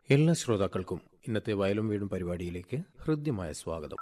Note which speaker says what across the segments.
Speaker 1: എല്ലാ ശ്രോതാക്കൾക്കും ഇന്നത്തെ വയലും വീടും പരിപാടിയിലേക്ക് ഹൃദ്യമായ സ്വാഗതം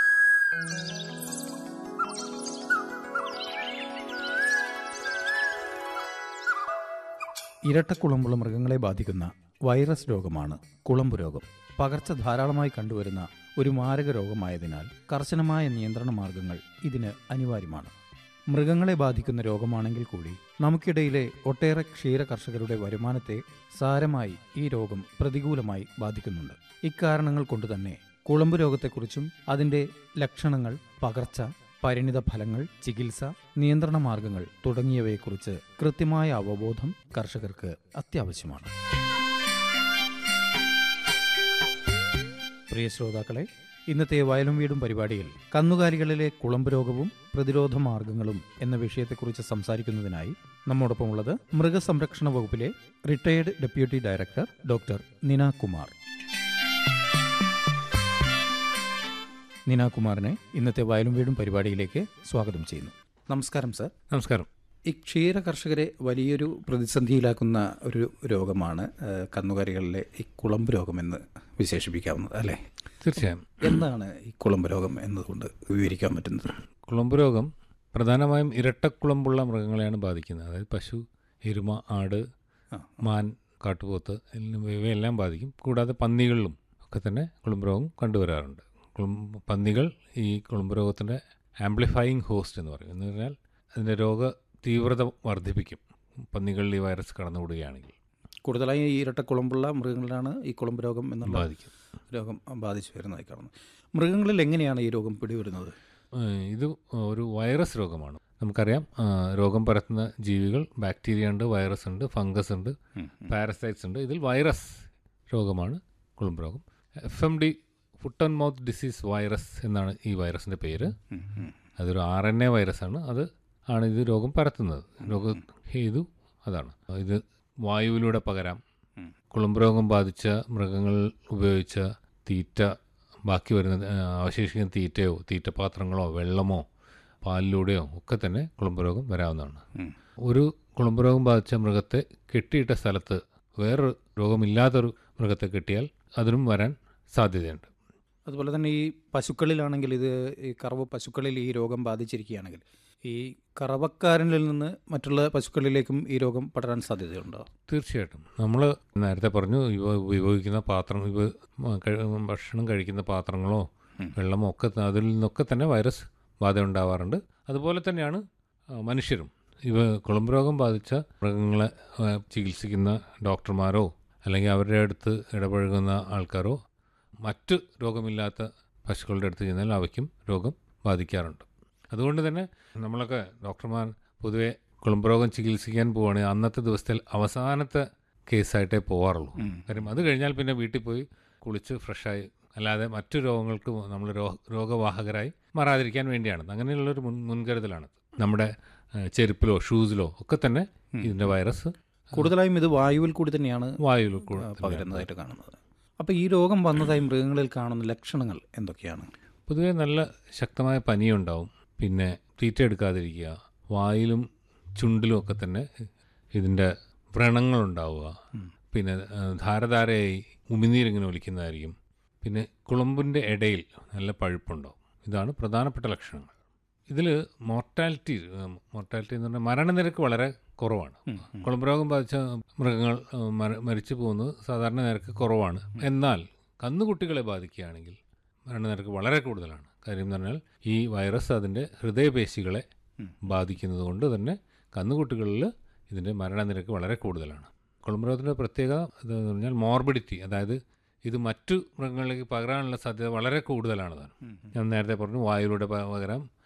Speaker 2: ഇരട്ടക്കുളമ്പുള്ള മൃഗങ്ങളെ ബാധിക്കുന്ന വൈറസ് രോഗമാണ് കുളമ്പ് രോഗം പകർച്ച ധാരാളമായി കണ്ടുവരുന്ന ഒരു മാരക രോഗമായതിനാൽ കർശനമായ നിയന്ത്രണ മാർഗങ്ങൾ ഇതിന് അനിവാര്യമാണ് മൃഗങ്ങളെ ബാധിക്കുന്ന രോഗമാണെങ്കിൽ കൂടി നമുക്കിടയിലെ ഒട്ടേറെ ക്ഷീര കർഷകരുടെ വരുമാനത്തെ സാരമായി ഈ രോഗം പ്രതികൂലമായി ബാധിക്കുന്നുണ്ട് ഇക്കാരണങ്ങൾ കൊണ്ടുതന്നെ കുളമ്പ് രോഗത്തെക്കുറിച്ചും അതിന്റെ ലക്ഷണങ്ങൾ പകർച്ച പരിണിത ഫലങ്ങൾ ചികിത്സ നിയന്ത്രണ മാർഗങ്ങൾ തുടങ്ങിയവയെക്കുറിച്ച് കൃത്യമായ അവബോധം കർഷകർക്ക് അത്യാവശ്യമാണ് പ്രിയ ശ്രോതാക്കളെ ഇന്നത്തെ വയലും വീടും പരിപാടിയിൽ കന്നുകാലികളിലെ കുളമ്പ് രോഗവും പ്രതിരോധ മാർഗങ്ങളും എന്ന വിഷയത്തെക്കുറിച്ച് സംസാരിക്കുന്നതിനായി നമ്മോടൊപ്പമുള്ളത് മൃഗസംരക്ഷണ വകുപ്പിലെ റിട്ടയേർഡ് ഡെപ്യൂട്ടി ഡയറക്ടർ ഡോക്ടർ നിന കുമാർ നിന കുമാറിനെ ഇന്നത്തെ വയലും വീടും പരിപാടിയിലേക്ക് സ്വാഗതം ചെയ്യുന്നു നമസ്കാരം സർ
Speaker 3: നമസ്കാരം
Speaker 2: ഈ ക്ഷീര കർഷകരെ വലിയൊരു പ്രതിസന്ധിയിലാക്കുന്ന ഒരു രോഗമാണ് ഏഹ്, കന്നുകാലികളിലെ ഈ കുളമ്പ് രോഗമെന്ന് വിശേഷിപ്പിക്കാവുന്നത് അല്ലേ
Speaker 3: തീർച്ചയായും
Speaker 2: എന്താണ് ഈ കുളമ്പ് രോഗം എന്നതുകൊണ്ട് വിവരിക്കാൻ പറ്റുന്നത്
Speaker 3: കുളമ്പ് രോഗം പ്രധാനമായും ഇരട്ടക്കുളമ്പുള്ള മൃഗങ്ങളെയാണ് ബാധിക്കുന്നത് അതായത് പശു എരുമ ആട്
Speaker 2: ആ.
Speaker 3: മാൻ കാട്ടുപോത്ത് എല്ലാം- ഇവയെല്ലാം ബാധിക്കും കൂടാതെ പന്നികളിലും ഒക്കെ തന്നെ കുളമ്പ് രോഗം കണ്ടുവരാറുണ്ട് കുളമ്പ് പന്നികൾ ഈ കുളമ്പ് രോഗത്തിൻ്റെ ആംപ്ലിഫയിങ് ഹോസ്റ്റ് എന്ന് പറയും എന്ന് പറഞ്ഞാൽ അതിൻ്റെ രോഗ തീവ്രത വർദ്ധിപ്പിക്കും പന്നികളിൽ ഈ വൈറസ് കടന്നുകൂടുകയാണെങ്കിൽ
Speaker 2: കൂടുതലായി ഈ ഇരട്ടക്കുളമ്പുള്ള മൃഗങ്ങളിലാണ് ഈ കുളമ്പ് രോഗം എന്നുള്ള
Speaker 3: ബാധിക്കും
Speaker 2: രോഗം ബാധിച്ചു വരുന്നതായി കാണുന്നത് മൃഗങ്ങളിൽ എങ്ങനെയാണ് ഈ രോഗം പിടിവരുന്നത്
Speaker 3: ഏഹ് ഇത് ഒരു വൈറസ് രോഗമാണ് നമുക്കറിയാം ആ, രോഗം പരത്തുന്ന ജീവികൾ ബാക്ടീരിയ ഉണ്ട് വൈറസ് ഉണ്ട് ഫംഗസ് ഉണ്ട് പാരസൈറ്റ്സ് ഉണ്ട് ഇതിൽ വൈറസ് രോഗമാണ് കുളമ്പ് രോഗം F M D foot and mouth disease virus എന്നാണ് ഈ വൈറസിൻ്റെ പേര്
Speaker 2: ഉം, ഉം.
Speaker 3: അതൊരു ആർ എൻ എ വൈറസാണ് അത് ആണ് ഇത് രോഗം പരത്തുന്നത് രോഗ ഹേതു അതാണ് ഇത് വായുവിലൂടെ പകരാം
Speaker 2: ഉം.
Speaker 3: കുളമ്പ് രോഗം ബാധിച്ച മൃഗങ്ങൾ ഉപയോഗിച്ച തീറ്റ ബാക്കി വരുന്ന ആ, അവശേഷിക്കുന്ന തീറ്റയോ തീറ്റപാത്രങ്ങളോ വെള്ളമോ പാലിലൂടെയോ ഒക്കെ തന്നെ കുളമ്പ് രോഗം വരാവുന്നതാണ്
Speaker 2: ഉം.
Speaker 3: ഒരു കുളമ്പ് രോഗം ബാധിച്ച മൃഗത്തെ കെട്ടിയിട്ട സ്ഥലത്ത് വേറൊരു രോഗമില്ലാത്തൊരു മൃഗത്തെ കെട്ടിയാൽ അതിനും വരാൻ സാധ്യതയുണ്ട്
Speaker 2: അതുപോലെ തന്നെ ഈ പശുക്കളിലാണെങ്കിൽ ഇത് ഈ കറവ പശുക്കളിൽ ഈ രോഗം ബാധിച്ചിരിക്കുകയാണെങ്കിൽ ഈ കറവക്കാരനിൽ നിന്ന് മറ്റുള്ള പശുക്കളിലേക്കും ഈ രോഗം പടരാൻ സാധ്യതയുണ്ടോ
Speaker 3: തീർച്ചയായിട്ടും നമ്മൾ നേരത്തെ പറഞ്ഞു ഇവ ഉപയോഗിക്കുന്ന പാത്രം ഇവ മ- കഴി- ഭക്ഷണം കഴിക്കുന്ന പാത്രങ്ങളോ വെള്ളമോ ഒക്കെ ത- അതിൽ നിന്നൊക്കെ തന്നെ വൈറസ് ബാധ ഉണ്ടാവാറുണ്ട് അതുപോലെ തന്നെയാണ് ആ, മനുഷ്യരും ഇവ കുളമ്പ് രോഗം ബാധിച്ച മൃഗങ്ങളെ ആ, ചികിത്സിക്കുന്ന ഡോക്ടർമാരോ അല്ലെങ്കിൽ അവരുടെ അടുത്ത് ഇടപഴകുന്ന ആൾക്കാരോ മറ്റ് രോഗമില്ലാത്ത പശുക്കളുടെ അടുത്ത് ചെന്നാൽ അവയ്ക്കും രോഗം ബാധിക്കാറുണ്ട് അതുകൊണ്ട് തന്നെ നമ്മളൊക്കെ ഡോക്ടർമാർ പൊതുവെ കുളമ്പ് രോഗം ചികിത്സിക്കാൻ പോവുകയാണെങ്കിൽ അന്നത്തെ ദിവസത്തിൽ അവസാനത്തെ കേസായിട്ടേ പോവാറുള്ളൂ കാര്യം അത് കഴിഞ്ഞാൽ പിന്നെ വീട്ടിൽ പോയി കുളിച്ച് ഫ്രഷായി അല്ലാതെ മറ്റു രോഗങ്ങൾക്ക് നമ്മൾ രോ- രോഗവാഹകരായി മാറാതിരിക്കാൻ വേണ്ടിയാണ് അങ്ങനെയുള്ളൊരു മുൻ മുൻകരുതലാണ് നമ്മുടെ ഏഹ്, ചെരുപ്പിലോ ഷൂസിലോ ഒക്കെ തന്നെ ഇതിൻ്റെ വൈറസ്
Speaker 2: കൂടുതലായും ഇത് വായുവിൽ കൂടി തന്നെയാണ്
Speaker 3: വായുവിൽ
Speaker 2: ആ,
Speaker 3: കൂടെ
Speaker 2: പകരുന്നതായിട്ട് കാണുന്നത് അപ്പോൾ ഈ രോഗം വന്നതായി മൃഗങ്ങളിൽ കാണുന്ന ലക്ഷണങ്ങൾ എന്തൊക്കെയാണ്
Speaker 3: പൊതുവേ നല്ല ശക്തമായ പനിയുണ്ടാവും പിന്നെ തീറ്റ എടുക്കാതിരിക്കുക വായിലും ചുണ്ടിലും ഒക്കെ തന്നെ ഇതിൻ്റെ വ്രണങ്ങളുണ്ടാവുക പിന്നെ ആ, ധാരധാരയായി ഉമിനീരിങ്ങനെ ഒലിക്കുന്നതായിരിക്കും പിന്നെ കുളമ്പിൻ്റെ ഇടയിൽ നല്ല പഴുപ്പുണ്ടാവും ഇതാണ് പ്രധാനപ്പെട്ട ലക്ഷണങ്ങൾ ഇതിൽ മോർട്ടാലിറ്റി മോർട്ടാലിറ്റി എന്ന് പറഞ്ഞാൽ മരണനിരക്ക് വളരെ കുറവാണ് കുളമ്പ് രോഗം ബാധിച്ച മൃഗങ്ങൾ ആ, മര- മരിച്ചു പോകുന്നത് സാധാരണ നിരക്ക് കുറവാണ് എന്നാൽ കന്നുകുട്ടികളെ ബാധിക്കുകയാണെങ്കിൽ മരണനിരക്ക് വളരെ കൂടുതലാണ് കാര്യം എന്ന് പറഞ്ഞാൽ ഈ വൈറസ് അതിൻ്റെ ഹൃദയപേശികളെ ബാധിക്കുന്നത് കൊണ്ട് തന്നെ കന്നുകുട്ടികളിൽ ഇതിൻ്റെ മരണനിരക്ക് വളരെ കൂടുതലാണ് കുളമ്പ് രോഗത്തിൻ്റെ പ്രത്യേകത ഇതെന്ന് പറഞ്ഞാൽ മോർബിഡിറ്റി അതായത് ഇത് മറ്റു മൃഗങ്ങളിലേക്ക് പകരാനുള്ള സാധ്യത വളരെ കൂടുതലാണ് താനും ഞാൻ നേരത്തെ പറഞ്ഞു വായുവിലൂടെ പ- പകരാം